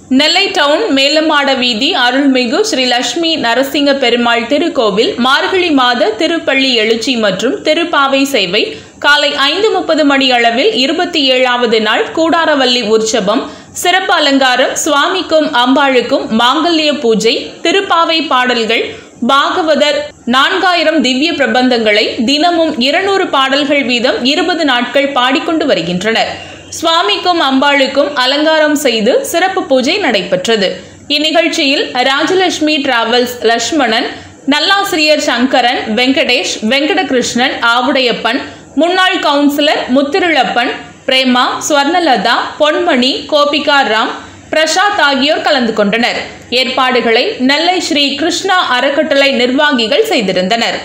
நெல்லை down மேலமாட வீதி அருள்மிகு ஸ்ரீ லட்சுமி நரசிங்க பெருமாள் திருக்கோவில் மார்கழி மாத திருப்பள்ளி எழுச்சி மற்றும் திருப்பாவை சேவை காலை ஐந்து முப்பது மணி அளவில் இருபத்தி ஏழாவது நாள் கூடாரவல்லி உற்சவம் சிறப்பு அலங்காரம் சுவாமிக்கும் அம்பாளுக்கும் மாங்கல்ய பூஜை திருப்பாவை பாடல்கள் பாகவதர் நான்காயிரம் திவ்ய பிரபந்தங்களை தினமும் இருநூறு பாடல்கள் வீதம் இருபது நாட்கள் பாடிக்கொண்டு வருகின்றனர் சுவாமிக்கும் அம்பாளுக்கும் அலங்காரம் செய்து சிறப்பு பூஜை நடைபெற்றது இந்நிகழ்ச்சியில் ராஜலட்சுமி டிராவல்ஸ் லட்சுமணன் நல்லாசிரியர் சங்கரன் வெங்கடேஷ் வெங்கடகிருஷ்ணன் ஆவுடையப்பன் முன்னாள் கவுன்சிலர் முத்திருளப்பன் பிரேமா ஸ்வர்ணலதா பொன்மணி கோபிகா ராம் பிரசாத் ஆகியோர் கலந்து கொண்டனர் ஏற்பாடுகளை நெல்லை ஸ்ரீ கிருஷ்ணா அறக்கட்டளை நிர்வாகிகள் செய்திருந்தனர்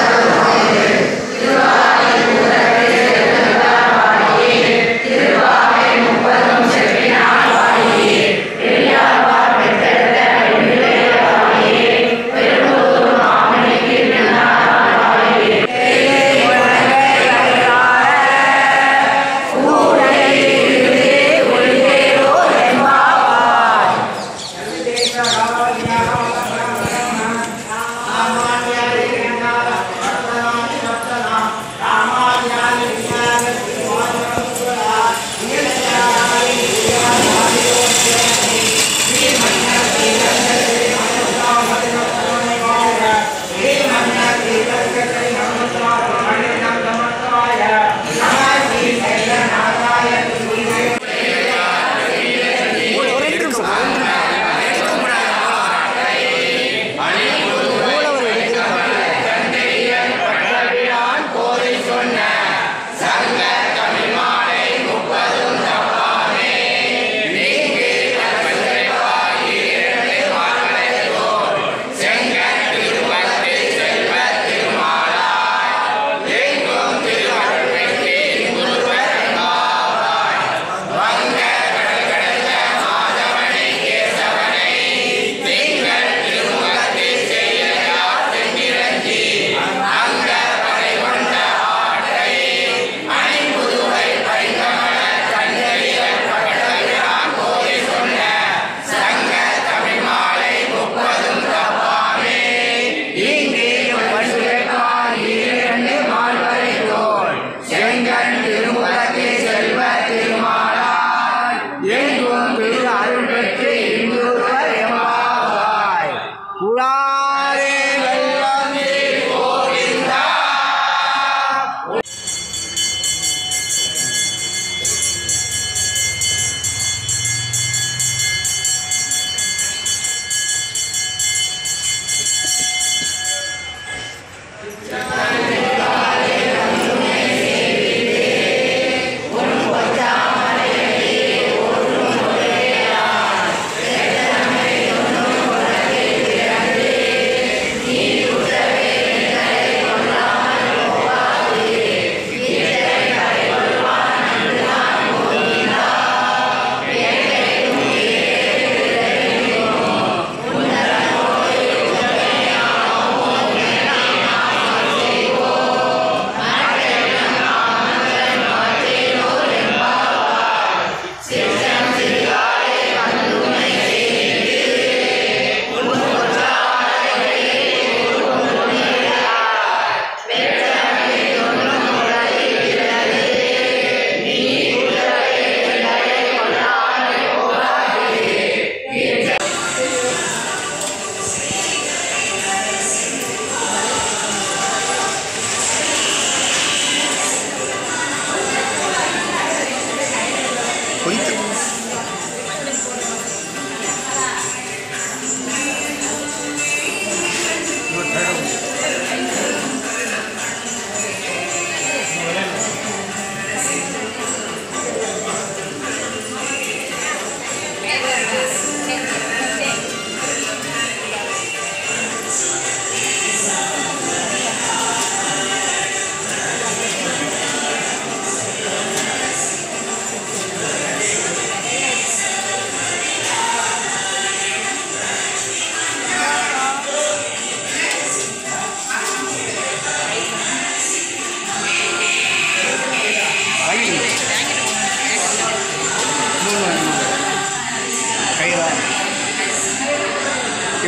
திருவாய்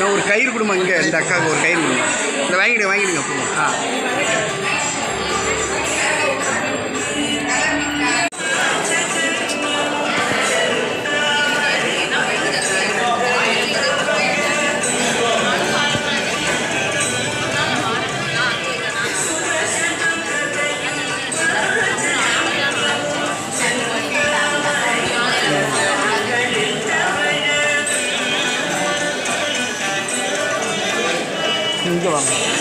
ஒரு கயிறு கொடுமா இங்கே இந்த அக்காவுக்கு ஒரு கயிறு கொடுங்க இந்த வாங்கிடுங்க வாங்கிடுங்க போங்க ஆ இங்கே வாங்க